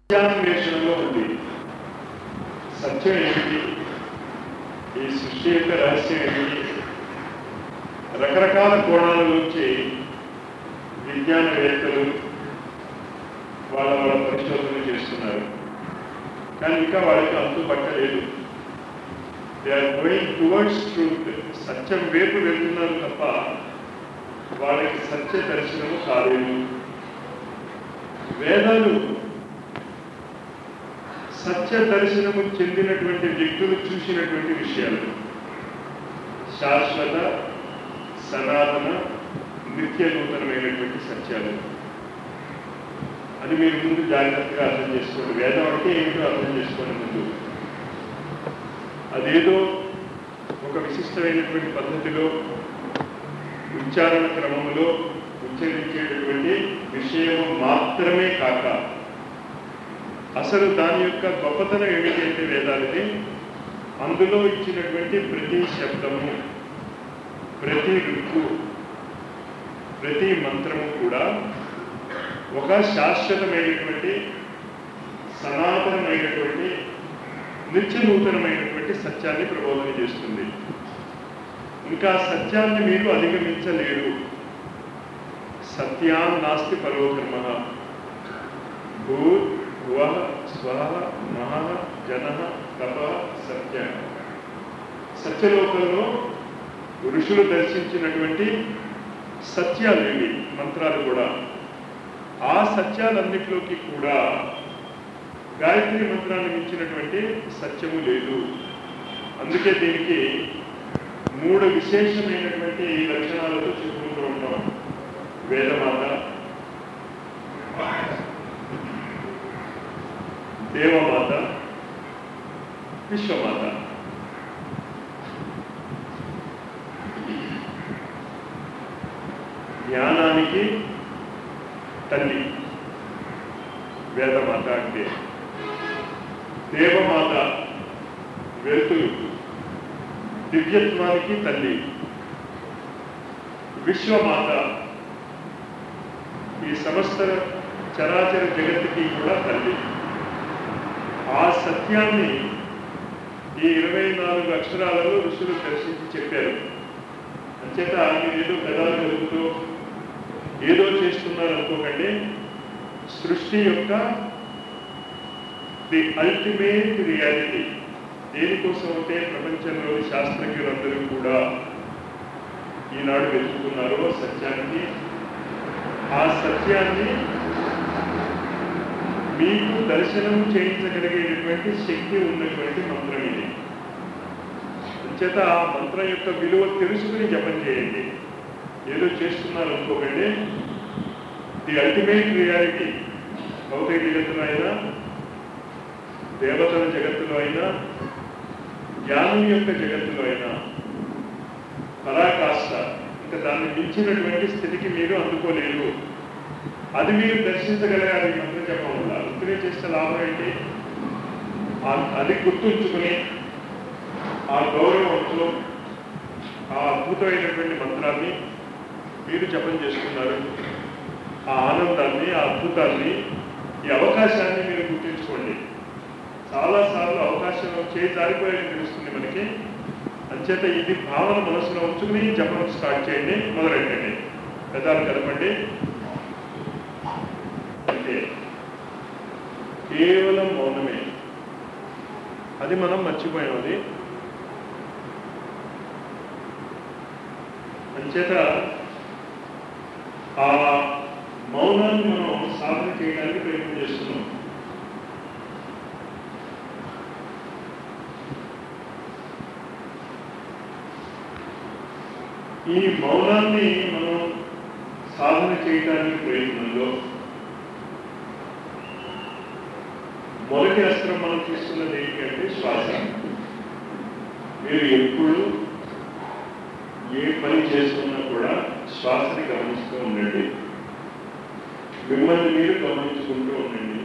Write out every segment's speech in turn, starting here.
సత్యాన్వేషణలో ఉంది సత్యం ఏమిటి ఈ సృష్టి యొక్క రహస్యం ఏమిటి రకరకాల కోణాల నుంచి విజ్ఞానవేత్తలు వాళ్ళ వాళ్ళ పరిశోధనలు చేస్తున్నారు కానీ ఇంకా వాళ్ళకి అంతు పట్టలేదు they are going towards truth సత్యం వైపు వెళ్తున్నారు తప్ప వాళ్ళకి సత్య దర్శనము కాలేదు వేదాలు సత్య దర్శనము చెందినటువంటి వ్యక్తులు చూసినటువంటి విషయాలు శాశ్వత సనాతన నిత్య నూతనమైనటువంటి సత్యాలు అది మీరు ముందు జాగ్రత్తగా అర్థం చేసుకోండి వేదం అంటే ఏమిటో అర్థం చేసుకోండి ముందు అదేదో ఒక విశిష్టమైనటువంటి పద్ధతిలో ఉచ్చారణ క్రమములో ఉచ్చరించేటటువంటి విషయము మాత్రమే కాక అసలు దాని యొక్క గొప్పతనం ఏమిటి అంటే వేదాలది అందులో ఇచ్చినటువంటి ప్రతి శబ్దము ప్రతి రుక్కు ప్రతి మంత్రము కూడా ఒక శాశ్వతమైనటువంటి సనాతనమైనటువంటి నిత్య నూతనమైనటువంటి సత్యాన్ని ప్రబోధన చేస్తుంది ఇంకా సత్యాన్ని మీరు అధిగమించలేరు సత్యాన్ నాస్తి పరోధర్మ భూ భువ స్వ మహ జన తప సత్య సత్యలోకంలో ఋషులు దర్శించినటువంటి సత్యాలేవి మంత్రాలు కూడా ఆ సత్యాలన్నిటిలోకి కూడా గాయత్రి మంత్రాన్ని మించినటువంటి సత్యము లేదు అందుకే దీనికి మూడు విశేషమైనటువంటి లక్షణాలతో చెప్పుకుంటూ ఉంటాం వేదమాత దేవమాత విశ్వమాత జ్ఞానానికి తల్లి వేదమాత అంటే దేవమాత వెలుతురు దివ్యత్వానికి తల్లి విశ్వమాత ఈ సమస్త చరాచర జగత్తుకి కూడా తల్లి ఆ సత్యాన్ని ఈ ఇరవై నాలుగు అక్షరాలలో ఋషులు దర్శించి చెప్పారు అంచేత మీరు ఏదో పెదాలు జరుగుతూ ఏదో చేస్తున్నారు అనుకోకండి సృష్టి యొక్క ది అల్టిమేట్ రియాలిటీ దేనికోసం అంటే ప్రపంచంలోని శాస్త్రజ్ఞులందరూ కూడా ఈనాడు వెతుకుతున్నారో సత్యానికి ఆ సత్యాన్ని మీకు దర్శనం చేయించగలిగేటటువంటి శక్తి ఉన్నటువంటి మంత్రం ఇది అంచేత ఆ మంత్రం యొక్క విలువ తెలుసుకుని జపం చేయండి ఏదో చేస్తున్నారు అనుకోకండి ది అల్టిమేట్ రియాలిటీ భౌతిక జగత్తులో అయినా దేవతల జగత్తులో అయినా జ్ఞానం యొక్క జగత్తులో అయినా పరాకాష్ట ఇంకా దాన్ని మించినటువంటి స్థితికి మీరు అందుకోలేరు అది మీరు దర్శించగలగాలి ఈ మంత్రం జపం వల్ల ఉత్తిరే చేస్తే లాభం ఏంటి ఆ- అది గుర్తుంచుకుని ఆ గౌరవంతో ఆ అద్భుతమైనటువంటి మంత్రాన్ని మీరు జపం చేస్తున్నారు ఆ ఆనందాన్ని ఆ అద్భుతాన్ని ఈ అవకాశాన్ని మీరు గుర్తించుకోండి చాలాసార్లు అవకాశం చేయి జారిపోయేది తెలుస్తుంది మనకి అంచేత ఇది భావన మనసులో ఉంచుకుని జపం స్టార్ట్ చేయండి మొదలెట్టండి పెదాలు కలపండి అంటే కేవలం మౌనమే అది మనం మర్చిపోయాం అది అంచేత ఆ మౌనాన్ని మనం సాధన చేయడానికి ప్రయత్నం చేస్తున్నాం ఈ మౌనాన్ని మనం సాధన చేయడానికి ప్రయత్నంలో మొదటి అస్త్రం మనం తీసుకున్నది ఏంటంటే శ్వాస మీరు ఎప్పుడు ఏ పని చేస్తున్నా కూడా శ్వాసని గమనిస్తూ ఉండండి మిమ్మల్ని మీరు గమనించుకుంటూ ఉండండి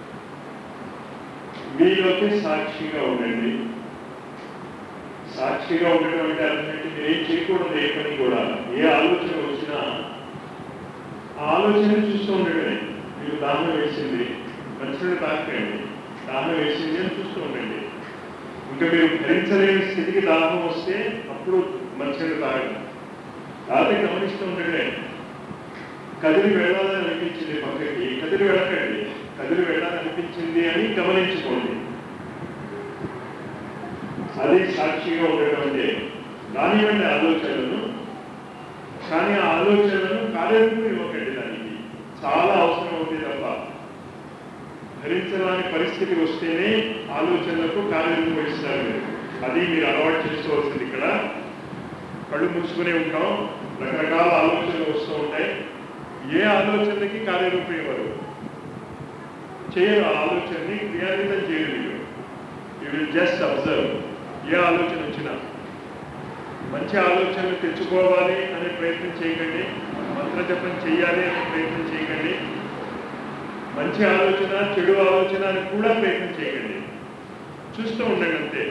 మీలోకి సాక్షిగా ఉండండి సాక్షిగా ఉండడం అంటే అర్థం ఏంటి మీరు ఏం చేయకూడదు ఏ పని కూడా ఏ ఆలోచన వచ్చినా ఆ ఆలోచన చూస్తూ ఉండడమే మీరు దాహం వేసింది మంచినీళ్ళు తాకండి దాహం వేసింది అని చూస్తూ ఉండండి ఇంకా మీరు భరించలేని స్థితికి దాహం వస్తే అప్పుడు మంచినీళ్ళు తాగండి తాతే గమనిస్తూ ఉండండి కదిలి వెళ్ళాలని అనిపించింది పక్కకి కదిలి వెళ్ళకండి కదిలి వెళ్ళాలనిపించింది అని గమనించుకోండి అది సాక్షిగా ఉండడం అంటే రానివ్వండి ఆలోచనలను కానీ ఆ ఆలోచనలను కార్యరూపం ఇవ్వకండి దానికి చాలా అవసరం అవుతుంది తప్ప భరించడానికి పరిస్థితి వస్తేనే ఆలోచనలకు కార్యరూపం ఇస్తారు మీరు అది మీరు అలవాటు చేసుకోవాల్సింది ఇక్కడ కళ్ళు మూసుకునే ఉంటాం రకరకాల ఆలోచనలు వస్తూ ఉంటాయి ఏ ఆలోచనకి కార్యరూపం ఇవ్వరు చేయరు ఆ ఆలోచనని క్రియాన్వితం చేయరు మీరు యూ విల్ జస్ట్ అబ్జర్వ్ ఏ ఆలోచన వచ్చినా మంచి ఆలోచనలు తెచ్చుకోవాలి అనే ప్రయత్నం చేయకండి మంత్రజపం చేయాలి అనే ప్రయత్నం చేయకండి మంచి ఆలోచన చెడు ఆలోచన అని కూడా ప్రయత్నం చేయకండి చూస్తూ ఉండండి అంతే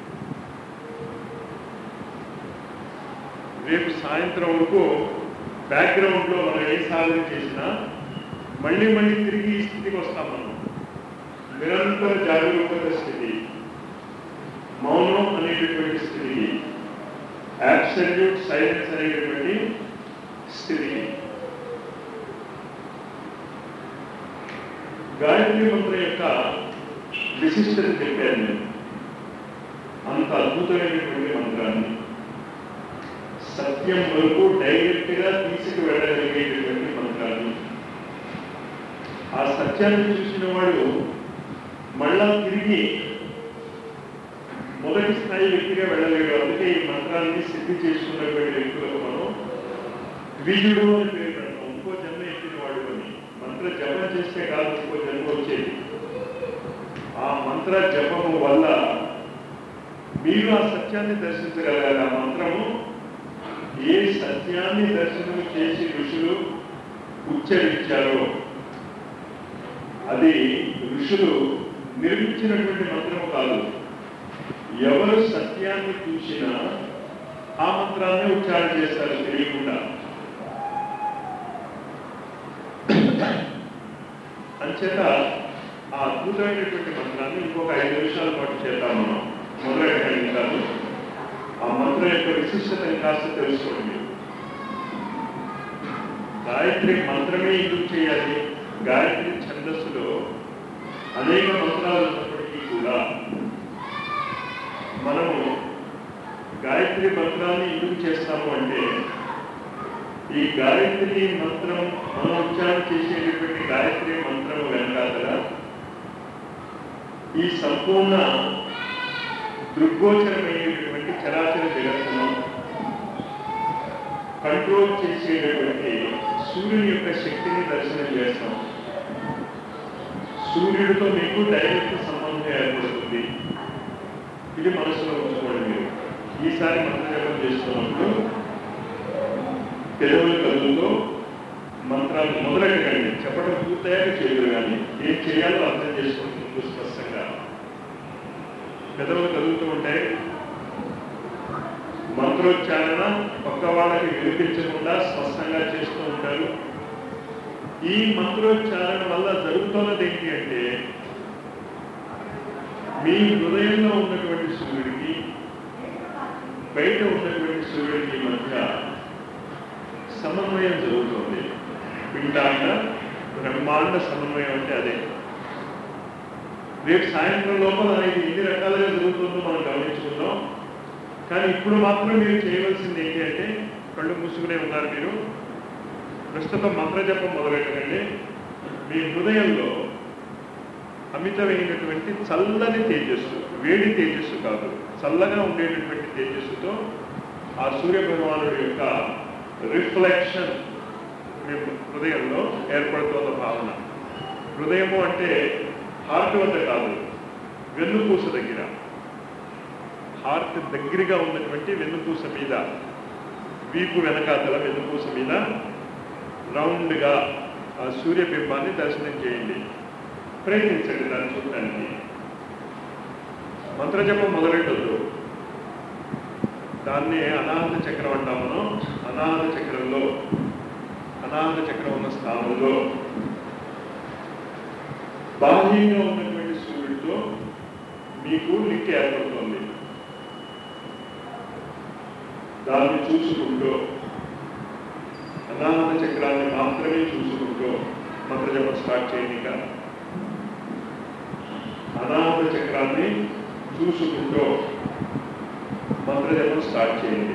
రేపు సాయంత్రం వరకు బ్యాక్గ్రౌండ్లో మనం ఏ సాధన చేసినా మళ్ళీ మళ్ళీ తిరిగి ఈ స్థితికి వస్తాం మనం నిరంతర జాగరూకత స్థితి మౌనం అనేటటువంటి స్థితికి అబ్సల్యూట్ సైలెన్స్ అనేటటువంటి స్థితికి గాయత్రి మంత్రం యొక్క విశిష్టత చెప్పాను నేను అంత అద్భుతమైనటువంటి మంత్రాన్ని సత్యం వరకు డైరెక్ట్ గా తీసుకు వెళ్ళగలిగేటటువంటి మంత్రాన్ని ఆ సత్యాన్ని చూసిన వాడు మళ్ళా తిరిగి మొదటి స్థాయి వ్యక్తిగా వెళ్ళలేడు అందుకే ఈ మంత్రాన్ని సిద్ధి చేసుకున్నటువంటి వ్యక్తులకు మనం ద్విజుడు అని పేరు పెడతాం ఇంకో జన్మ ఎత్తిన వాడు అని మంత్ర జపం చేస్తే కాదు ఇంకో జన్మ వచ్చేది ఆ మంత్ర జపము వల్ల మీరు ఆ సత్యాన్ని దర్శించగలగాలి ఆ మంత్రము ఏ సత్యాన్ని దర్శనం చేసి ఋషులు ఉచ్చరించారో అది ఋషులు నిర్మించినటువంటి మంత్రం కాదు ఎవరు సత్యాన్ని చూసినా ఆ మంత్రాన్ని ఉచ్చారణ చేస్తారు తెలియకుండా అంచేత ఆ అద్భుతమైనటువంటి మంత్రాన్ని ఇంకొక ఐదు నిమిషాల పాటు చేద్దాం మనం మొదలెట్టండి కాదు ఆ మంత్రం యొక్క విశిష్టతని కాస్త తెలుసుకోండి గాయత్రి మంత్రమే ఎందుకు చేయాలి గాయత్రి ఛందస్సులో అనేక మంత్రాలు ఉన్నప్పటికీ కూడా మనము గాయత్రి మంత్రాన్ని ఎందుకు చేస్తాము అంటే ఈ గాయత్రి మంత్రం మనం ఉచ్చారణ చేసేటటువంటి గాయత్రి మంత్రం వెనకాతల ఈ సంపూర్ణ దృగ్గోచరమైనటువంటి చరాచర జగత్తును కంట్రోల్ చేసేటటువంటి సూర్యుని యొక్క శక్తిని దర్శనం చేస్తాం సూర్యుడితో మీకు డైరెక్ట్ సంబంధం ఏర్పడుతుంది ఇది మనసులో ఉంచుకోండి మీరు ఈసారి మంత్రజపం చేస్తున్నప్పుడు తెలుగు కదులతో మంత్రాలు మొదలెట్టకండి చెప్పడం పూర్తయ్యాక చేయరు కానీ ఏం చేయాలో అర్థం చేసుకోండి ముందు స్పష్టంగా పెదవులు కదులుతూ ఉంటాయి మంత్రోచ్చారణ పక్క వాళ్ళకి వినిపించకుండా స్పష్టంగా చేస్తూ ఉంటారు ఈ మంత్రోచ్చారణ వల్ల జరుగుతున్నది ఏంటి అంటే మీ హృదయంలో ఉన్నటువంటి సూర్యుడికి బయట ఉన్నటువంటి సూర్యుడికి మధ్య సమన్వయం జరుగుతుంది పిండాండ బ్రహ్మాండ సమన్వయం అంటే అదే రేపు సాయంత్రం లోపల ఇది ఎన్ని రకాలుగా జరుగుతుందో మనం గమనించుకుందాం కానీ ఇప్పుడు మాత్రం మీరు చేయవలసింది ఏంటి అంటే కళ్ళు మూసుకునే ఉన్నారు మీరు ప్రస్తుతం మంత్రజపం మొదలెట్టకండి మీ హృదయంలో అమితమైనటువంటి చల్లని తేజస్సు వేడి తేజస్సు కాదు చల్లగా ఉండేటటువంటి తేజస్సుతో ఆ సూర్య భగవానుడి యొక్క రిఫ్లెక్షన్ మీ హృదయంలో ఏర్పడుతున్న భావన హృదయము అంటే హార్ట్ వద్ద కాదు వెన్నుపూస దగ్గర హార్ట్ దగ్గరగా ఉన్నటువంటి వెన్నుపూస మీద వీపు వెనకాతల వెన్నుపూస మీద రౌండ్గా ఆ సూర్యబింబాన్ని దర్శనం చేయండి ప్రయత్నించండి దాన్ని చూడటానికి మంత్రజపం మొదలెట్టద్దు దాన్ని అనాహత చక్రం అంటాం మనం అనాహత చక్రంలో అనాహత చక్రం ఉన్న స్థానంలో బాహ్యంగా ఉన్నటువంటి సూర్యుడితో మీకు లింక్ ఏర్పడుతుంది దాన్ని చూసుకుంటూ అనాహత చక్రాన్ని మాత్రమే చూసుకుంటూ మంత్రజపం స్టార్ట్ చేయండి ఇక అనాహత చక్రాన్ని చూసుకుంటూ మంత్రజపం స్టార్ట్ చేయండి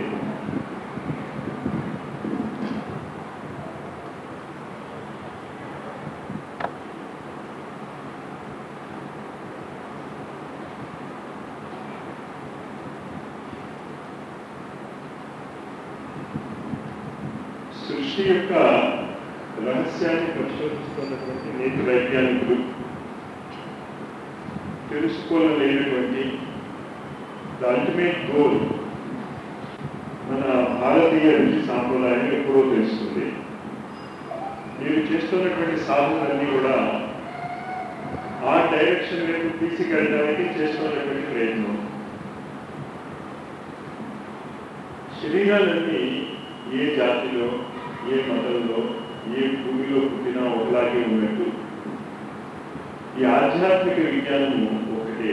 సృష్టి యొక్క రహస్యాన్ని పరిశోధిస్తున్నటువంటి నేటి వైజ్ఞానికులు తెలుసుకోలేనటువంటి ద అల్టిమేట్ గోల్ మన భారతీయ రుచి సాంప్రదాయం ఎప్పుడో తెలుస్తుంది మీరు చేస్తున్నటువంటి సాధనలన్నీ కూడా ఆ డైరెక్షన్ వైపు తీసుకెళ్ళడానికి చేస్తున్నటువంటి ప్రయత్నం శరీరాలన్నీ ఏ జాతిలో ఏ మతంలో ఏ భూమిలో పుట్టినా ఒకలాగే ఉన్నట్టు ఈ ఆధ్యాత్మిక విజ్ఞానము ఒకటే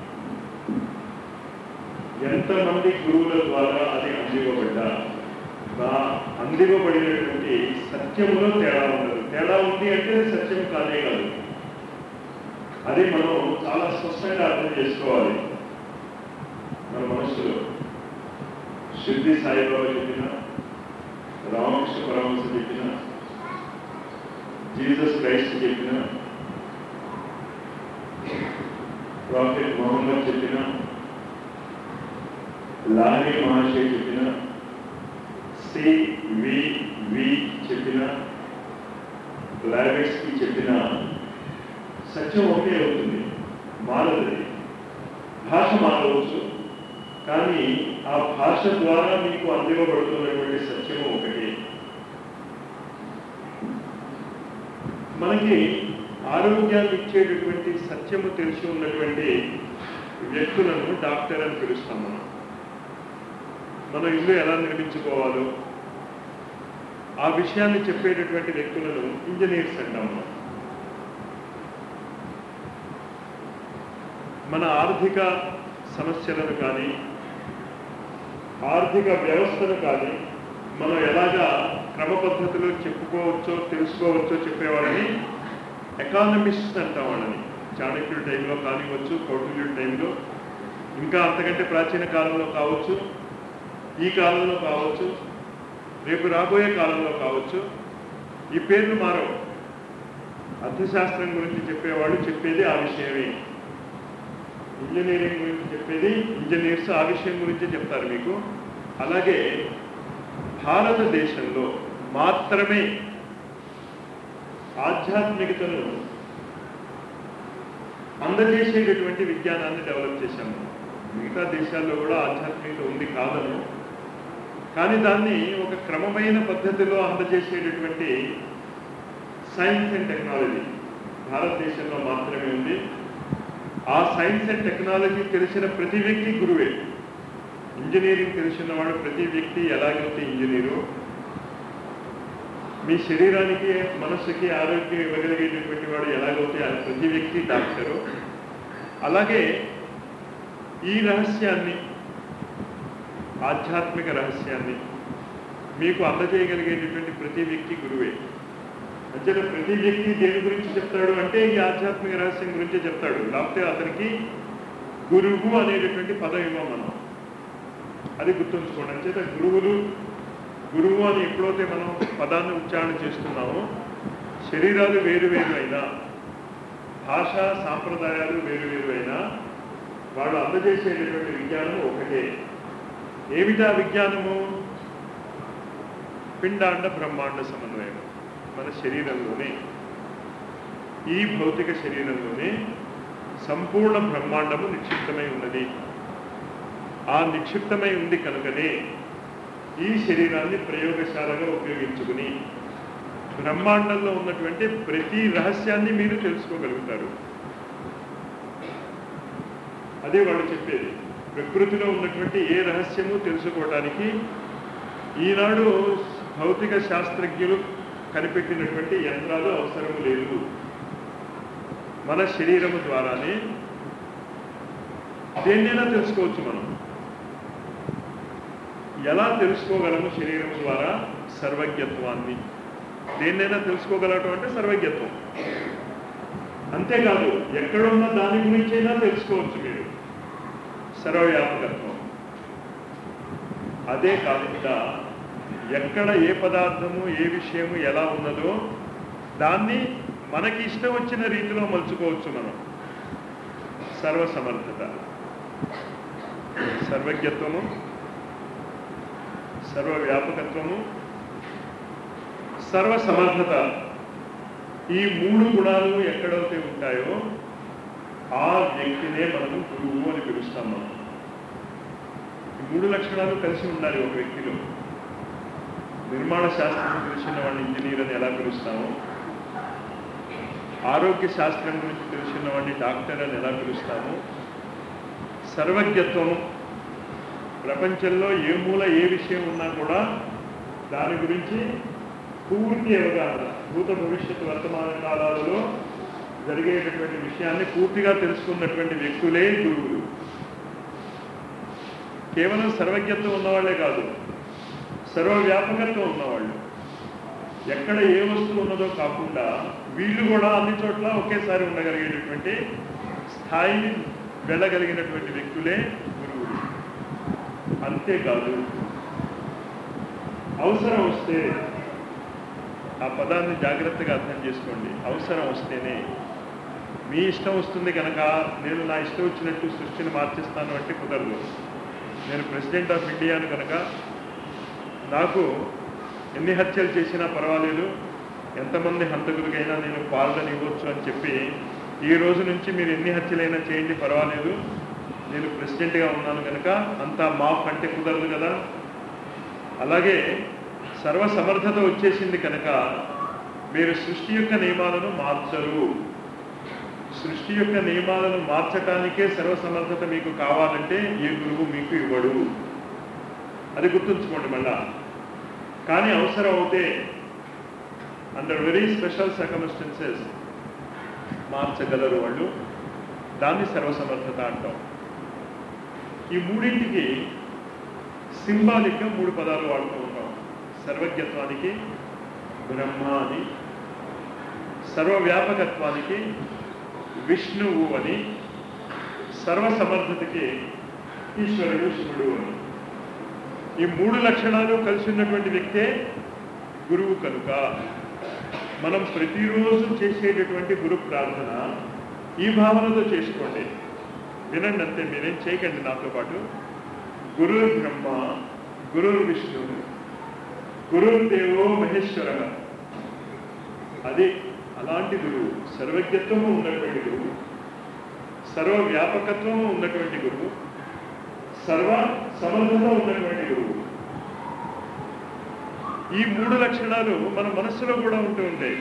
ఎంతమంది గురువుల ద్వారా అది అందివ్వబడ్డా ఆ అందివ్వబడినటువంటి సత్యములో తేడా ఉండదు తేడా ఉంది అంటే అది సత్యం కాదే కాదు అది మనం చాలా స్పష్టంగా అర్థం చేసుకోవాలి మన మనసులో షిర్ది సాయిబాబా చెప్పిన రామకృష్ణ పరమహంస చెప్పిన జీసస్ క్రైస్ట్ చెప్పిన ప్రాఫెట్ మొహమ్మద్ చెప్పిన లారీ మహాశయ చెప్పిన సి వి వి చెప్పిన కి చెప్పిన సత్యం ఒకే అవుతుంది మారదు భాష మారవచ్చు కానీ ఆ భాష ద్వారా మీకు అందివ్వబడుతున్నటువంటి సత్యము ఒకటి మనకి ఆరోగ్యాన్ని ఇచ్చేటటువంటి సత్యము తెలిసి ఉన్నటువంటి వ్యక్తులను డాక్టర్ అని పిలుస్తాం మనం మన ఇల్లు ఎలా నిర్మించుకోవాలో ఆ విషయాన్ని చెప్పేటటువంటి వ్యక్తులను ఇంజనీర్స్ అంటాం మనం మన ఆర్థిక సమస్యలను కానీ ఆర్థిక వ్యవస్థను కానీ మనం ఎలాగా క్రమ పద్ధతిలో చెప్పుకోవచ్చో తెలుసుకోవచ్చో చెప్పేవాళ్ళని ఎకానమిస్ట్ అంటాం వాళ్ళని చాణక్యుడి టైంలో కానివ్వచ్చు కౌటిల్యుడి టైంలో ఇంకా అంతకంటే ప్రాచీన కాలంలో కావచ్చు ఈ కాలంలో కావచ్చు రేపు రాబోయే కాలంలో కావచ్చు ఈ పేర్లు మారవు అర్థశాస్త్రం గురించి చెప్పేవాళ్ళు చెప్పేది ఆ విషయమే ఇంజనీరింగ్ గురించి చెప్పేది ఇంజనీర్స్ ఆ విషయం గురించి చెప్తారు మీకు అలాగే భారతదేశంలో మాత్రమే ఆధ్యాత్మికతను అందజేసేటటువంటి విజ్ఞానాన్ని డెవలప్ చేశాము మిగతా దేశాల్లో కూడా ఆధ్యాత్మికత ఉంది కాదను కానీ దాన్ని ఒక క్రమమైన పద్ధతిలో అందజేసేటటువంటి సైన్స్ అండ్ టెక్నాలజీ భారతదేశంలో మాత్రమే ఉంది ఆ సైన్స్ అండ్ టెక్నాలజీ తెలిసిన ప్రతి వ్యక్తి గురువే ఇంజనీరింగ్ తెలిసిన వాడు ప్రతి వ్యక్తి ఎలాగైతే ఇంజనీరు మీ శరీరానికి మనస్సుకి ఆరోగ్యం ఇవ్వగలిగేటటువంటి వాడు ఎలాగైతే ఆ ప్రతి వ్యక్తి డాక్టరు అలాగే ఈ రహస్యాన్ని ఆధ్యాత్మిక రహస్యాన్ని మీకు అందజేయగలిగేటటువంటి ప్రతి వ్యక్తి గురువే అంటే ప్రతి వ్యక్తి దేని గురించి చెప్తాడు అంటే ఈ ఆధ్యాత్మిక రహస్యం గురించి చెప్తాడు లేకపోతే అతనికి గురువు అనేటటువంటి పదం ఇవ్వం మనం అది గుర్తుంచుకోండి అంచేత గురువులు గురువు అని ఎప్పుడైతే మనం పదాన్ని ఉచ్చారణ చేస్తున్నామో శరీరాలు వేరు వేరు అయినా భాష సాంప్రదాయాలు వేరు వేరు అయినా వాడు అందజేసేటటువంటి విజ్ఞానం ఒకటే ఏమిటా విజ్ఞానము పిండాండ బ్రహ్మాండ సమన్వయం మన శరీరంలోనే ఈ భౌతిక శరీరంలోనే సంపూర్ణ బ్రహ్మాండము నిక్షిప్తమై ఉన్నది ఆ నిక్షిప్తమై ఉంది కనుకనే ఈ శరీరాన్ని ప్రయోగశాలగా ఉపయోగించుకుని బ్రహ్మాండంలో ఉన్నటువంటి ప్రతి రహస్యాన్ని మీరు తెలుసుకోగలుగుతారు అదే వాళ్ళు చెప్పేది ప్రకృతిలో ఉన్నటువంటి ఏ రహస్యము తెలుసుకోవడానికి ఈనాడు భౌతిక శాస్త్రజ్ఞులు కనిపెట్టినటువంటి యంత్రాలు అవసరం లేదు మన శరీరము ద్వారానే దేన్నైనా తెలుసుకోవచ్చు మనం ఎలా తెలుసుకోగలము శరీరం ద్వారా సర్వజ్ఞత్వాన్ని దేన్నైనా తెలుసుకోగలగటం అంటే సర్వజ్ఞత్వం అంతేకాదు ఎక్కడున్న దాని గురించైనా తెలుసుకోవచ్చు మీరు సర్వవ్యాపకత్వం అదే కాకుండా ఎక్కడ ఏ పదార్థము ఏ విషయము ఎలా ఉన్నదో దాన్ని మనకి ఇష్టం వచ్చిన రీతిలో మలుచుకోవచ్చు మనం సర్వసమర్థత సర్వజ్ఞత్వము సర్వవ్యాపకత్వము సర్వసమర్థత ఈ మూడు గుణాలు ఎక్కడైతే ఉంటాయో ఆ వ్యక్తినే మనము గురువు అని పిలుస్తాం మనం ఈ మూడు లక్షణాలు కలిసి ఉండాలి ఒక వ్యక్తిలో నిర్మాణ శాస్త్రం తెలిసిన వాడిని ఇంజనీర్ అని ఎలా పిలుస్తామో ఆరోగ్య శాస్త్రం గురించి తెలిసిన వాడిని డాక్టర్ అని ఎలా పిలుస్తామో సర్వజ్ఞత్వము ప్రపంచంలో ఏ మూల ఏ విషయం ఉన్నా కూడా దాని గురించి పూర్తి అవగాహన భూత భవిష్యత్తు వర్తమాన కాలాలలో జరిగేటటువంటి విషయాన్ని పూర్తిగా తెలుసుకున్నటువంటి వ్యక్తులే గురువులు కేవలం సర్వజ్ఞత్వం ఉన్నవాళ్లే కాదు సర్వవ్యాపకత్వం ఉన్నవాళ్ళు ఎక్కడ ఏ వస్తువు ఉన్నదో కాకుండా వీళ్ళు కూడా అన్ని చోట్ల ఒకేసారి ఉండగలిగేటటువంటి స్థాయిని వెళ్ళగలిగినటువంటి వ్యక్తులే గురువులు అంతేకాదు అవసరం వస్తే ఆ పదాన్ని జాగ్రత్తగా అర్థం చేసుకోండి అవసరం వస్తేనే మీ ఇష్టం వస్తుంది కనుక నేను నా ఇష్టం వచ్చినట్టు సృష్టిని మార్చేస్తాను అంటే కుదరదు నేను ప్రెసిడెంట్ ఆఫ్ ఇండియాను కనుక నాకు ఎన్ని హత్యలు చేసినా పర్వాలేదు ఎంతమంది హంతకులకైనా నేను పాల్గొని ఇవ్వచ్చు అని చెప్పి ఈ రోజు నుంచి మీరు ఎన్ని హత్యలైనా చేయండి పర్వాలేదు నేను ప్రెసిడెంట్గా ఉన్నాను కనుక అంతా మాఫ్ అంటే కుదరదు కదా అలాగే సర్వసమర్థత వచ్చేసింది కనుక మీరు సృష్టి యొక్క నియమాలను మార్చరు సృష్టి యొక్క నియమాలను మార్చటానికే సర్వసమర్థత మీకు కావాలంటే ఏ గురువు మీకు ఇవ్వడు అది గుర్తుంచుకోండి మళ్ళా కానీ అవసరం అవుతే అండర్ వెరీ స్పెషల్ సర్కమిస్టెన్సెస్ మార్చగలరు వాళ్ళు దాన్ని సర్వసమర్థత అంటాం ఈ మూడింటికి సింబాలిక్గా మూడు పదాలు వాడుతూ ఉంటాం సర్వజ్ఞత్వానికి బ్రహ్మ అని సర్వవ్యాపకత్వానికి విష్ణువు అని సర్వసమర్థతకి ఈశ్వరుడు శివుడు అని ఈ మూడు లక్షణాలు కలిసి ఉన్నటువంటి వ్యక్తే గురువు కనుక మనం ప్రతిరోజు చేసేటటువంటి గురు ప్రార్థన ఈ భావనతో చేసుకోండి వినండి అంతే మీరేం చేయకండి నాతో పాటు గురు బ్రహ్మ గురు విష్ణు గురు దేవో మహేశ్వర అది అలాంటి గురువు సర్వజ్ఞత్వము ఉన్నటువంటి గురువు సర్వ వ్యాపకత్వము ఉన్నటువంటి గురువు సర్వ సమర్థత ఉన్నటువంటి గురువు ఈ మూడు లక్షణాలు మన మనస్సులో కూడా ఉంటూ ఉంటాయి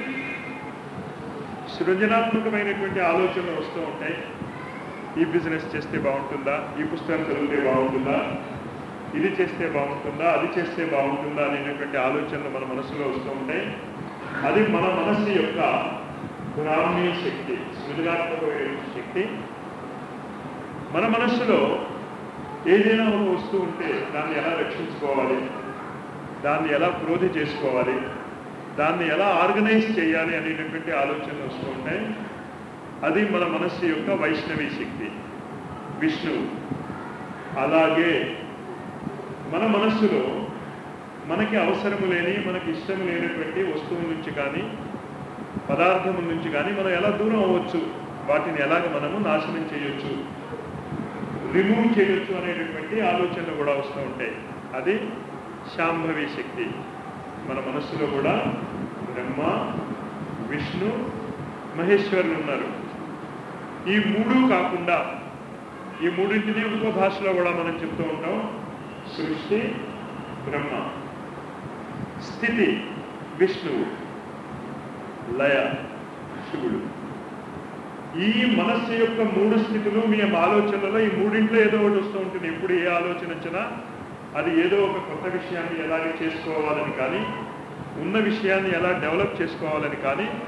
సృజనాత్మకమైనటువంటి ఆలోచనలు వస్తూ ఉంటాయి ఈ బిజినెస్ చేస్తే బాగుంటుందా ఈ పుస్తకం చదివితే బాగుంటుందా ఇది చేస్తే బాగుంటుందా అది చేస్తే బాగుంటుందా అనేటటువంటి ఆలోచనలు మన మనసులో వస్తూ ఉంటాయి అది మన మనస్సు యొక్క బ్రాహ్మీ శక్తి సృజనాత్మకమైన శక్తి మన మనస్సులో ఏదైనా ఒక వస్తువు ఉంటే దాన్ని ఎలా రక్షించుకోవాలి దాన్ని ఎలా క్రోధి చేసుకోవాలి దాన్ని ఎలా ఆర్గనైజ్ చేయాలి అనేటటువంటి ఆలోచనలు వస్తూ ఉంటాయి అది మన మనస్సు యొక్క వైష్ణవి శక్తి విష్ణువు అలాగే మన మనస్సులో మనకి అవసరము లేని మనకి ఇష్టం లేనటువంటి వస్తువుల నుంచి కానీ పదార్థముల నుంచి కానీ మనం ఎలా దూరం అవ్వచ్చు వాటిని ఎలాగ మనము నాశనం చేయొచ్చు రిమూవ్ చేయొచ్చు అనేటటువంటి ఆలోచనలు కూడా వస్తూ ఉంటాయి అది శాంభవి శక్తి మన మనస్సులో కూడా బ్రహ్మ విష్ణు మహేశ్వరులు ఉన్నారు ఈ మూడు కాకుండా ఈ మూడింటిని ఇంకో భాషలో కూడా మనం చెప్తూ ఉంటాం సృష్టి బ్రహ్మ స్థితి విష్ణువు లయ శివుడు ఈ మనస్సు యొక్క మూడు స్థితులు మీ ఆలోచనలో ఈ మూడింట్లో ఏదో ఒకటి వస్తూ ఉంటుంది ఎప్పుడు ఏ ఆలోచన వచ్చినా అది ఏదో ఒక కొత్త విషయాన్ని ఎలాగ చేసుకోవాలని కానీ ఉన్న విషయాన్ని ఎలా డెవలప్ చేసుకోవాలని కానీ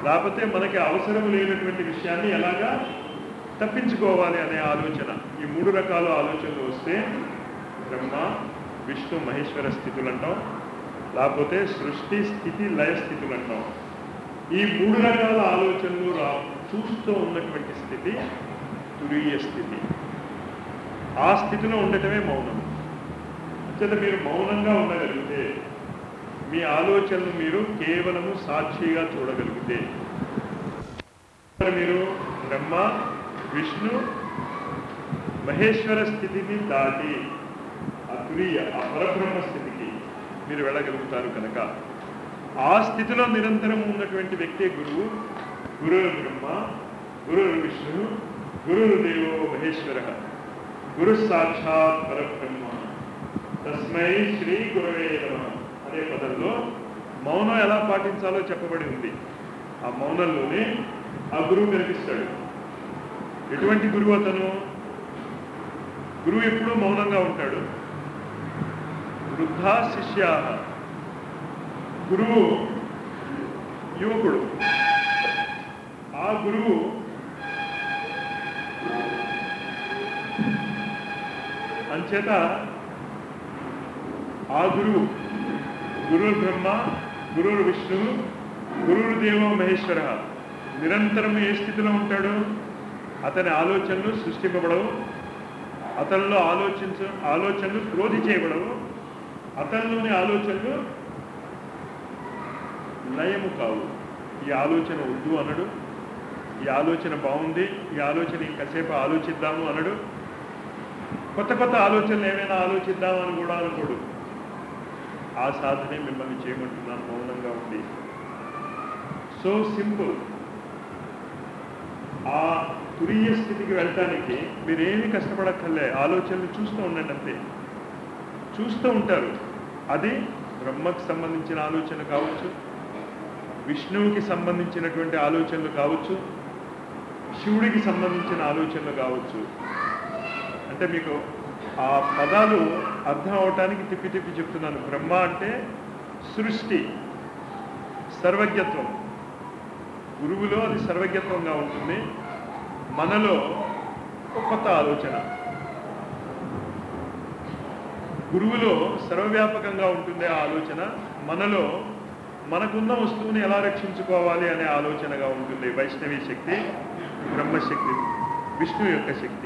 లేకపోతే మనకి అవసరం లేనటువంటి విషయాన్ని ఎలాగా తప్పించుకోవాలి అనే ఆలోచన ఈ మూడు రకాల ఆలోచనలు వస్తే బ్రహ్మ విష్ణు మహేశ్వర స్థితులు అంటాం లేకపోతే సృష్టి స్థితి లయ స్థితులు అంటాం ఈ మూడు రకాల ఆలోచనలు రా చూస్తూ ఉన్నటువంటి స్థితి తురీయ స్థితి ఆ స్థితిలో ఉండటమే మౌనం అంచేత మీరు మౌనంగా ఉండగలిగితే మీ ఆలోచనలు మీరు కేవలము సాక్షిగా చూడగలిగితే మీరు బ్రహ్మ విష్ణు మహేశ్వర స్థితిని దాటి ఆ తురీయ ఆ పరబ్రహ్మ స్థితికి మీరు వెళ్ళగలుగుతారు కనుక ఆ స్థితిలో నిరంతరం ఉన్నటువంటి వ్యక్తే గురువు గురువు బ్రహ్మ గురువు విష్ణు గురువు దేవో మహేశ్వర గురు సాక్షాత్ పరబ్రహ్మ తస్మై శ్రీ గురవే నమ అనే పదంలో మౌనం ఎలా పాటించాలో చెప్పబడి ఉంది ఆ మౌనంలోనే ఆ గురువు కనిపిస్తాడు ఎటువంటి గురువు అతను గురువు ఎప్పుడూ మౌనంగా ఉంటాడు వృద్ధా శిష్యా గురువు యువకుడు ఆ గురువు అంచేత ఆ గురువు గురువు బ్రహ్మ గురువు విష్ణువు గురువు దేవో మహేశ్వర నిరంతరం ఏ స్థితిలో ఉంటాడు అతని ఆలోచనలు సృష్టింపబడవు అతనిలో ఆలోచించ ఆలోచనలు క్రోధి చేయబడవు అతనిలోని ఆలోచనలు లయము కావు ఈ ఆలోచన వద్దు అనడు ఈ ఆలోచన బాగుంది ఈ ఆలోచన ఇంకాసేపు ఆలోచిద్దాము అనడు కొత్త కొత్త ఆలోచనలు ఏమైనా ఆలోచిద్దాము అని కూడా అనుకోడు ఆ సాధనే మిమ్మల్ని చేయమంటున్నాను మౌనంగా ఉంది సో సింపుల్ ఆ తురీయ స్థితికి వెళ్ళటానికి మీరేమి కష్టపడక్కర్లే ఆలోచనలు చూస్తూ ఉండండి అంతే చూస్తూ ఉంటారు అది బ్రహ్మకు సంబంధించిన ఆలోచన కావచ్చు విష్ణువుకి సంబంధించినటువంటి ఆలోచనలు కావచ్చు శివుడికి సంబంధించిన ఆలోచనలు కావచ్చు అంటే మీకు ఆ పదాలు అర్థం అవటానికి తిప్పి తిప్పి చెప్తున్నాను బ్రహ్మ అంటే సృష్టి సర్వజ్ఞత్వం గురువులో అది సర్వజ్ఞత్వంగా ఉంటుంది మనలో ఒక కొత్త ఆలోచన గురువులో సర్వవ్యాపకంగా ఉంటుంది ఆ ఆలోచన మనలో మనకున్న వస్తువుని ఎలా రక్షించుకోవాలి అనే ఆలోచనగా ఉంటుంది వైష్ణవి శక్తి బ్రహ్మశక్తి విష్ణు యొక్క శక్తి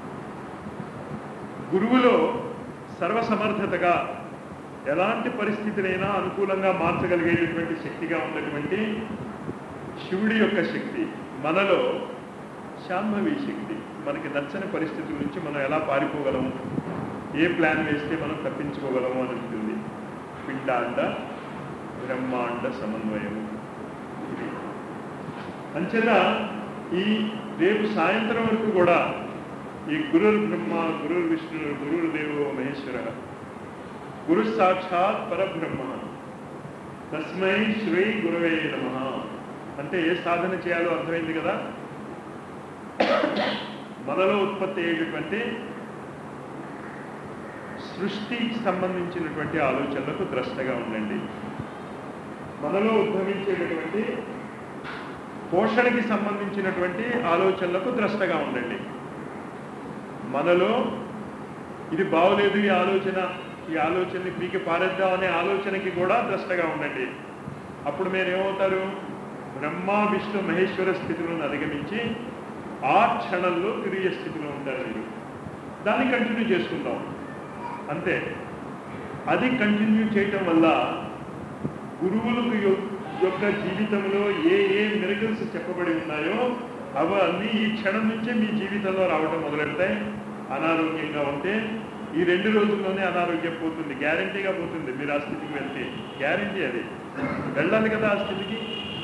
గురువులో సర్వసమర్థతగా ఎలాంటి పరిస్థితులైనా అనుకూలంగా మార్చగలిగేటటువంటి శక్తిగా ఉన్నటువంటి శివుడి యొక్క శక్తి మనలో శాంభవి శక్తి మనకి నచ్చని పరిస్థితుల నుంచి మనం ఎలా పారిపోగలము ఏ ప్లాన్ వేస్తే మనం తప్పించుకోగలము అని ఉంటుంది పిండాండ బ్రహ్మాండ సమన్వయము ఇది అంచేత ఈ రేపు సాయంత్రం వరకు కూడా ఈ గురుర్ బ్రహ్మ గురుర్ విష్ణు గురుర్ దేవో మహేశ్వర గురు సాక్షాత్ పరబ్రహ్మ తస్మై శ్రీ గురవే నమ అంటే ఏ సాధన చేయాలో అర్థమైంది కదా మనలో ఉత్పత్తి అయ్యేటటువంటి సృష్టికి సంబంధించినటువంటి ఆలోచనలకు ద్రష్టగా ఉండండి మనలో ఉద్భవించేటటువంటి పోషణకి సంబంధించినటువంటి ఆలోచనలకు ద్రష్టగా ఉండండి మనలో ఇది బాగోలేదు ఈ ఆలోచన ఈ ఆలోచనని పీకి పారేద్దాం అనే ఆలోచనకి కూడా ద్రష్టగా ఉండండి అప్పుడు మీరు ఏమవుతారు బ్రహ్మ విష్ణు మహేశ్వర స్థితులను అధిగమించి ఆ క్షణంలో తిరిగే స్థితిలో ఉంటారు మీరు దాన్ని కంటిన్యూ చేసుకుందాం అంతే అది కంటిన్యూ చేయటం వల్ల గురువులకు యొ- యొక్క జీవితంలో ఏ ఏ మిరకల్స్ చెప్పబడి ఉన్నాయో అవన్నీ ఈ క్షణం నుంచే మీ జీవితంలో రావటం మొదలెడతాయి అనారోగ్యంగా ఉంటే ఈ రెండు రోజుల్లోనే అనారోగ్యం పోతుంది గ్యారంటీగా పోతుంది మీరు ఆ స్థితికి వెళ్తే గ్యారంటీ అది వెళ్ళాలి కదా ఆ స్థితికి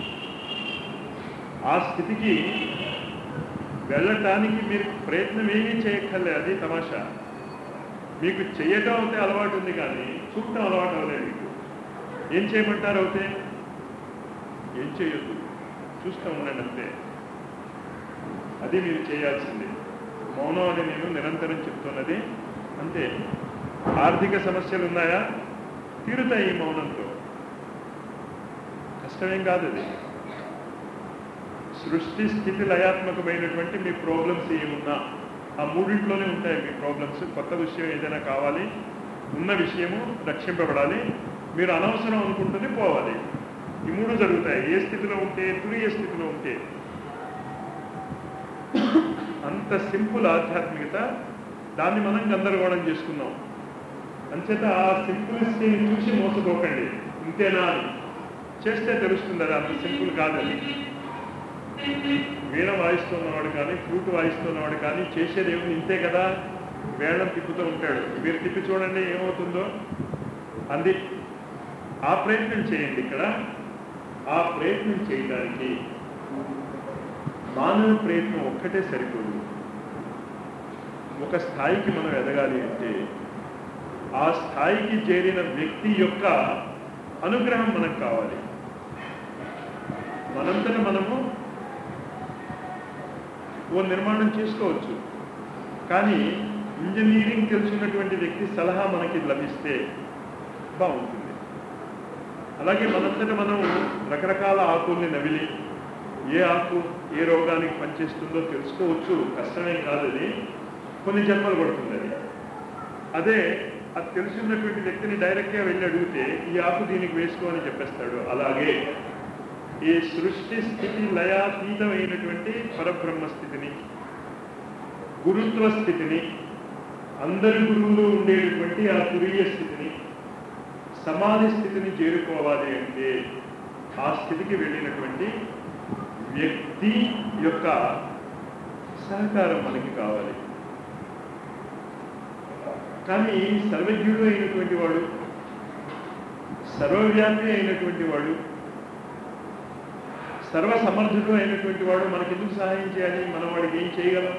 ఆ స్థితికి వెళ్ళటానికి మీరు ప్రయత్నం ఏమీ చేయక్కర్లే అది తమాషా మీకు చేయటం అయితే అలవాటు ఉంది కానీ చూడటం అలవాటు అవ్వలేదు మీకు ఏం చేయమంటారు అవుతే ఏం చేయొద్దు చూస్తూ ఉండండి అంతే అది మీరు చేయాల్సింది మౌనం అని నేను నిరంతరం చెప్తున్నది అంతే ఆర్థిక సమస్యలు ఉన్నాయా తీరుతాయి ఈ మౌనంతో కష్టమేం కాదు అది సృష్టి స్థితి లయాత్మకమైనటువంటి మీ ప్రాబ్లమ్స్ ఏమున్నా ఆ మూడింట్లోనే ఉంటాయి మీ ప్రాబ్లమ్స్ కొత్త విషయం ఏదైనా కావాలి ఉన్న విషయము రక్షింపబడాలి మీరు అనవసరం అనుకుంటూనే పోవాలి ఈ మూడు జరుగుతాయి ఏ స్థితిలో ఉంటే తురియ స్థితిలో ఉంటే అంత సింపుల్ ఆధ్యాత్మికత దాన్ని మనం గందరగోళం చేసుకున్నాం అంచేత ఆ సింపులిస్టీని చూసి మోసపోకండి ఇంతేనా అని చేస్తే తెలుస్తుంది అది అంత సింపుల్ కాదని వీణ వాయిస్తున్నవాడు కానీ ఫ్లూట్ వాయిస్తున్నవాడు కానీ చేసేది ఏమి ఇంతే కదా వేళం తిప్పుతూ ఉంటాడు మీరు తిప్పి చూడండి ఏమవుతుందో అంది ఆ ప్రయత్నం చేయండి ఇక్కడ ఆ ప్రయత్నం చేయడానికి మానవ ప్రయత్నం ఒక్కటే సరిపోదు ఒక స్థాయికి మనం ఎదగాలి అంటే ఆ స్థాయికి చేరిన వ్యక్తి యొక్క అనుగ్రహం మనకు కావాలి మనంతట మనము ఓ నిర్మాణం చేసుకోవచ్చు కానీ ఇంజనీరింగ్ తెలిసినటువంటి వ్యక్తి సలహా మనకి లభిస్తే బాగుంటుంది అలాగే మనంతట మనం రకరకాల ఆకుల్ని నవిలి ఏ ఆకు ఏ రోగానికి పనిచేస్తుందో తెలుసుకోవచ్చు కష్టమేం కాదు అది కొన్ని జన్మలు పడుతుంది అది అదే అది తెలుసున్నటువంటి వ్యక్తిని డైరెక్ట్గా వెళ్ళి అడిగితే ఈ ఆకు దీనికి వేసుకో అని చెప్పేస్తాడు అలాగే ఈ సృష్టి స్థితి లయాతీతమైనటువంటి పరబ్రహ్మ స్థితిని గురుత్వ స్థితిని అందరి గురువులు ఉండేటటువంటి ఆ తురీయ స్థితిని సమాధి స్థితిని చేరుకోవాలి అంటే ఆ స్థితికి వెళ్ళినటువంటి వ్యక్తి యొక్క సహకారం మనకి కావాలి కానీ సర్వజ్ఞుడు అయినటువంటి వాడు సర్వవ్యాపి అయినటువంటి వాడు సర్వసమర్థుడు అయినటువంటి వాడు మనకెందుకు సహాయం చేయాలి మనం వాడికి ఏం చేయగలం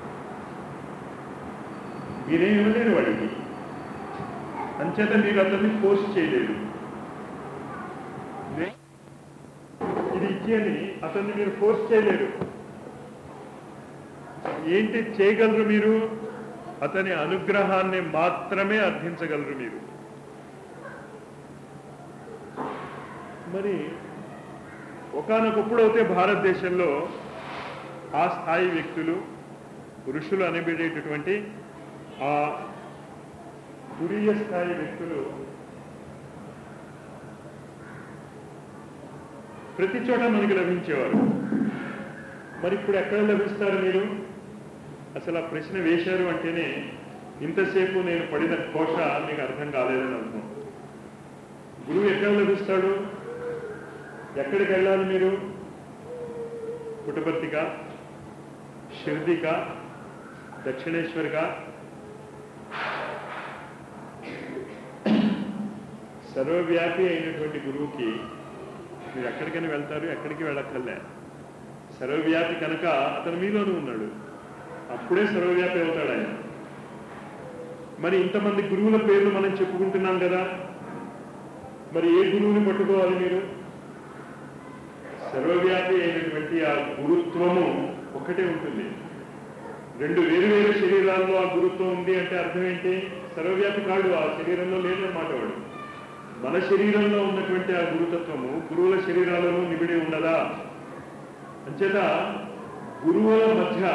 మీరేం ఇవ్వలేరు వాడికి అంచేత మీరు అతన్ని ఫోర్స్ చేయలేరు ఇది ఇచ్చేయని అతన్ని మీరు ఫోర్స్ చేయలేరు ఏంటి చేయగలరు మీరు అతని అనుగ్రహాన్ని మాత్రమే అర్థించగలరు మీరు మరి ఒకనొకప్పుడైతే భారతదేశంలో ఆ స్థాయి వ్యక్తులు ఋషులు అనబడేటటువంటి ఆ తురీయ స్థాయి వ్యక్తులు ప్రతి చోట మనకి లభించేవారు మరి ఇప్పుడు ఎక్కడ లభిస్తారు మీరు అసలు ఆ ప్రశ్న వేశారు అంటేనే ఇంతసేపు నేను పడిన ఘోష మీకు అర్థం కాలేదని అనుకున్నాం గురువు ఎక్కడ లభిస్తాడు ఎక్కడికి వెళ్ళాలి మీరు పుట్టపర్తిక షిర్దిక దక్షిణేశ్వర్గా సర్వవ్యాపి అయినటువంటి గురువుకి మీరు ఎక్కడికైనా వెళ్తారు ఎక్కడికి వెళ్ళక్కర్లే సర్వవ్యాపి కనుక అతను మీలోనూ ఉన్నాడు అప్పుడే సర్వవ్యాపి అవుతాడు ఆయన మరి ఇంతమంది గురువుల పేర్లు మనం చెప్పుకుంటున్నాం కదా మరి ఏ గురువుని పట్టుకోవాలి మీరు సర్వవ్యాపి అయినటువంటి ఆ గురుత్వము ఒక్కటే ఉంటుంది రెండు వేరు వేరు శరీరాల్లో ఆ గురుత్వం ఉంది అంటే అర్థం ఏంటి సర్వవ్యాపి కాడు ఆ శరీరంలో లేదన్నమాట వాడు మన శరీరంలో ఉన్నటువంటి ఆ గురుతత్వము గురువుల శరీరాలలో నిబిడి ఉండదా అంచేత గురువుల మధ్య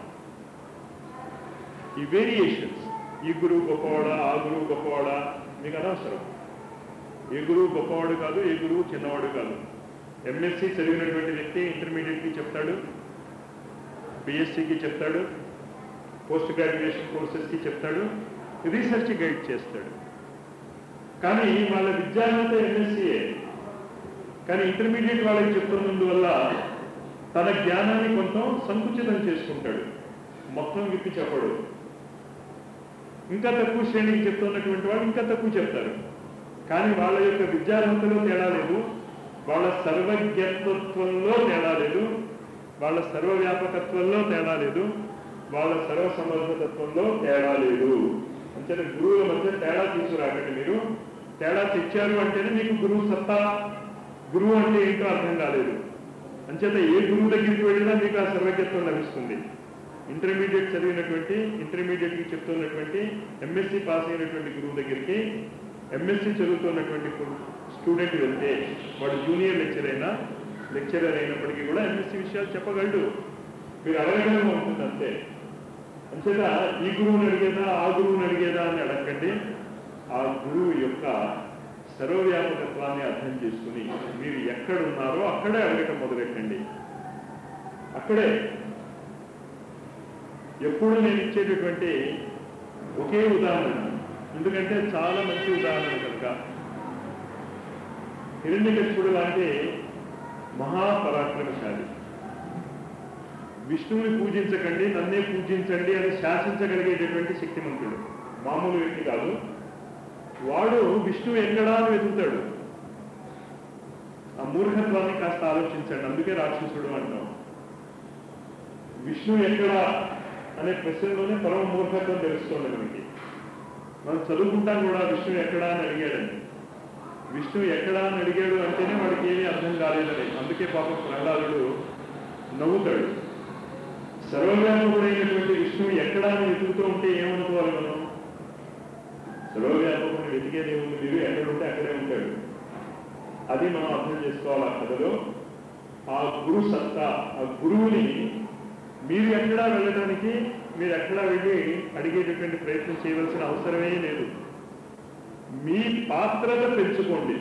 ఈ వేరియేషన్స్ ఈ గురువు గొప్పవాడా ఆ గురువు గొప్పవాడా మీకు అనవసరం ఏ గురువు గొప్పవాడు కాదు ఏ గురువు చిన్నవాడు కాదు ఎంఎస్సి చదివినటువంటి వ్యక్తి ఇంటర్మీడియట్కి చెప్తాడు బిఎస్సికి చెప్తాడు పోస్ట్ గ్రాడ్యుయేషన్ కోర్సెస్కి చెప్తాడు రీసెర్చ్ గైడ్ చేస్తాడు కానీ వాళ్ళ విద్యార్హత ఎంఎస్సీఏ కానీ ఇంటర్మీడియట్ వాళ్ళకి చెప్తున్నందువల్ల తన జ్ఞానాన్ని కొంత సంకుచితం చేసుకుంటాడు మొత్తం విప్పి చెప్పడు ఇంకా తక్కువ శ్రేణికి చెప్తున్నటువంటి వాళ్ళు ఇంకా తక్కువ చెప్తారు కానీ వాళ్ళ యొక్క విద్యార్హతలో తేడా లేదు వాళ్ళ సర్వజ్ఞత్వంలో తేడా లేదు వాళ్ళ సర్వవ్యాపకత్వంలో తేడా లేదు వాళ్ళ సర్వసమర్థతత్వంలో తేడా లేదు అంటే గురువుల మధ్య తేడా తీసుకురాకండి మీరు తేడా తెచ్చారు అంటేనే మీకు గురువు సత్తా గురువు అంటే ఏంటో అర్థం కాలేదు అంచేత ఏ గురువు దగ్గరికి వెళ్ళినా మీకు ఆ సర్వజ్ఞత్వం లభిస్తుంది ఇంటర్మీడియట్ చదివినటువంటి ఇంటర్మీడియట్కి చెప్తున్నటువంటి ఎంఎస్సి పాస్ అయినటువంటి గురువు దగ్గరికి ఎంఎస్సి చదువుతున్నటువంటి స్టూడెంట్ వెళ్తే వాడు జూనియర్ లెక్చర్ అయినా లెక్చరర్ అయినప్పటికీ కూడా ఎంఎస్సి విషయాలు చెప్పగలడు మీరు అడగడంగా ఉంటుంది అంతే అంతేగా ఈ గురువుని అడిగేదా ఆ గురువుని అడిగేదా అని అడగండి ఆ గురువు యొక్క సర్వవ్యాపకత్వాన్ని అర్థం చేసుకుని మీరు ఎక్కడున్నారో అక్కడే అడగటం మొదలెట్టండి అక్కడే ఎప్పుడు నేను ఇచ్చేటటువంటి ఒకే ఉదాహరణ ఎందుకంటే చాలా మంచి ఉదాహరణ కనుక హిరణ్యకశిపుడు లాంటి మహాపరాక్రమశాలి విష్ణువుని పూజించకండి నన్నే పూజించండి అని శాసించగలిగేటటువంటి శక్తిమంతుడు మామూలు వ్యక్తి కాదు వాడు విష్ణువు ఎక్కడా అని వెతుకుతాడు ఆ మూర్ఖత్వాన్ని కాస్త ఆలోచించండి అందుకే రాక్షసుడు అంటాం విష్ణువు ఎక్కడా అనే ప్రశ్నలోనే పరమ మూర్ఖత్వం తెలుస్తుంది మనకి మనం చదువుకుంటాం కూడా విష్ణువు ఎక్కడా అని అడిగాడని విష్ణువు ఎక్కడా అని అడిగాడు అంటేనే వాడికి ఏమీ అర్థం కాలేదని అందుకే పాపం ప్రహ్లాదుడు నవ్వుతాడు సర్వవ్యాపకుడైనటువంటి విష్ణువు ఎక్కడా అని వెతుకుతూ ఉంటే ఏమనుకోవాలి మనం సర్వవ్యాపకుని వెతికే దేవుడు మీరు ఎక్కడ ఉంటే అక్కడే ఉంటాడు అది మనం అర్థం చేసుకోవాలి ఆ కథలో ఆ గురు సత్తా ఆ గురువుని మీరు ఎక్కడా వెళ్ళడానికి మీరు ఎక్కడా వెళ్ళి అడిగేటటువంటి ప్రయత్నం చేయవలసిన అవసరమే లేదు మీ పాత్రత పెంచుకోండి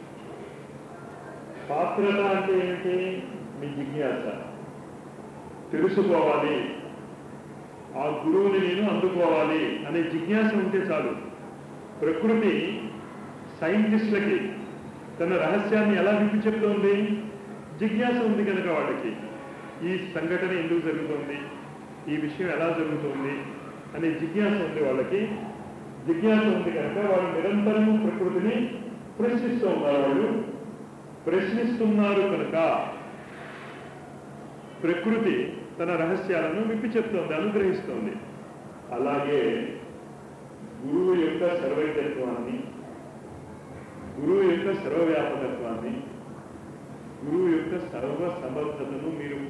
పాత్రత అంటే ఏంటి మీ జిజ్ఞాస తెలుసుకోవాలి ఆ గురువుని నేను అందుకోవాలి అనే జిజ్ఞాస ఉంటే చాలు ప్రకృతి సైంటిస్టులకి తన రహస్యాన్ని ఎలా విప్పి చెప్తోంది జిజ్ఞాస ఉంది కనుక వాళ్ళకి ఈ సంఘటన ఎందుకు జరుగుతుంది ఈ విషయం ఎలా జరుగుతుంది అనే జిజ్ఞాస ఉంది వాళ్ళకి జిజ్ఞాస ఉంది కనుక వాళ్ళు నిరంతరం ప్రకృతిని ప్రశ్నిస్తూ ఉన్నారు వాళ్ళు ప్రశ్నిస్తున్నారు కనుక ప్రకృతి తన రహస్యాలను విప్పి చెప్తోంది అనుగ్రహిస్తోంది అలాగే గురువు యొక్క సర్వైకత్వాన్ని గురువు యొక్క సర్వవ్యాపకత్వాన్ని గురువు యొక్క సర్వ సమర్థతను మీరు